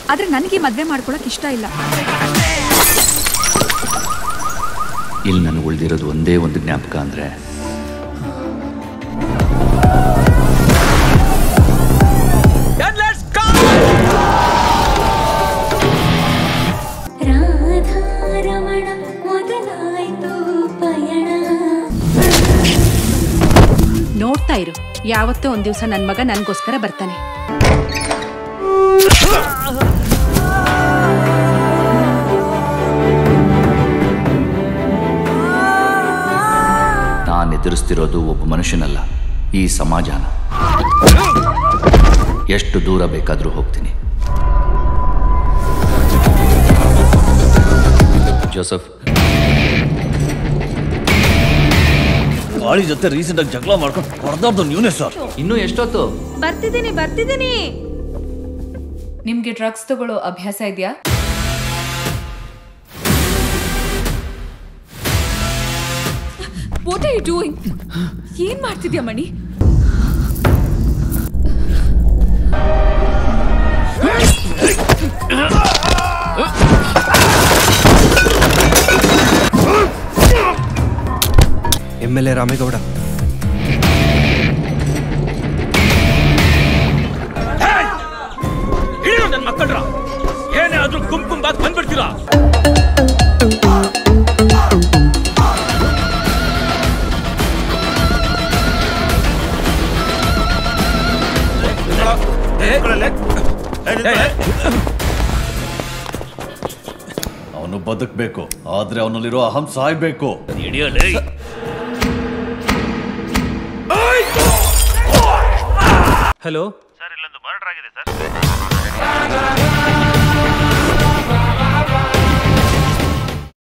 ಆದ್ರೆ ನನಗೆ ಮದ್ವೆ ಮಾಡ್ಕೊಳಕ್ ಇಷ್ಟ ಇಲ್ಲ ಇಲ್ಲಿ ನನಗೆ ಉಳಿದಿರೋದು ಒಂದೇ ಒಂದು ಜ್ಞಾಪಕ ಅಂದರೆ ರಾಧಾರಮಣ ಮೊದಲಾಯ್ತು ಪಯಣ ನೋಡ್ತಾ ಇರು ಯಾವತ್ತೋ ಒಂದ್ ದಿವಸ ನನ್ ಮಗ ನನ್ಗೋಸ್ಕರ ಬರ್ತಾನೆ ನಾನು ಎದುರಿಸ್ತಿರೋದು ಒಬ್ಬ ಮನುಷ್ಯನಲ್ಲ ಈ ಸಮಾಜನ ಎಷ್ಟು ದೂರ ಬೇಕಾದರೂ ಹೋಗ್ತೀನಿ ಜೋಸಫ್ ಗಾಳಿ ಜೊತೆ ರೀಸೆಂಟ್ ಆಗಿ ಜಗಳ ಮಾಡ್ಕೊಂಡು ಹೊಡೆದಾರ್ದು ನೀವೇ ಸರ್ ಇನ್ನೂ ಎಷ್ಟೊತ್ತು ಬರ್ತಿದ್ದೀನಿ ಬರ್ತಿದ್ದೀನಿ ನಿಮ್ಗೆ ಡ್ರಗ್ಸ್ ತಗೊಳ್ಳೋ ಅಭ್ಯಾಸ ಇದೆಯಾ ವಾಟ್ ಆರ್ ಯು ಡೂಯಿಂಗ್ ಏನ್ ಮಾಡ್ತಿದ್ಯಾ Mani M L A Ramegowda ಹಿಡಿಯೋ ನನ್ನ ಮಕ್ಕಳ್ರ ಏನೇ ಆದ್ರೂ ಗುಂಪು ಗುಂಪಾಗಿ ಬಂದ್ಬಿಡ್ತೀರಾ ಅವನು ಬದುಕಬೇಕು ಆದ್ರೆ ಅವನಲ್ಲಿರೋ ಅಹಂ ಸಾಯ್ಬೇಕು ಹಿಡಿಯಲೇ ಹಲೋ ಸರ್ ಇಲ್ಲೊಂದು ಮರ್ಡರ್ ಆಗಿದೆ ಸರ್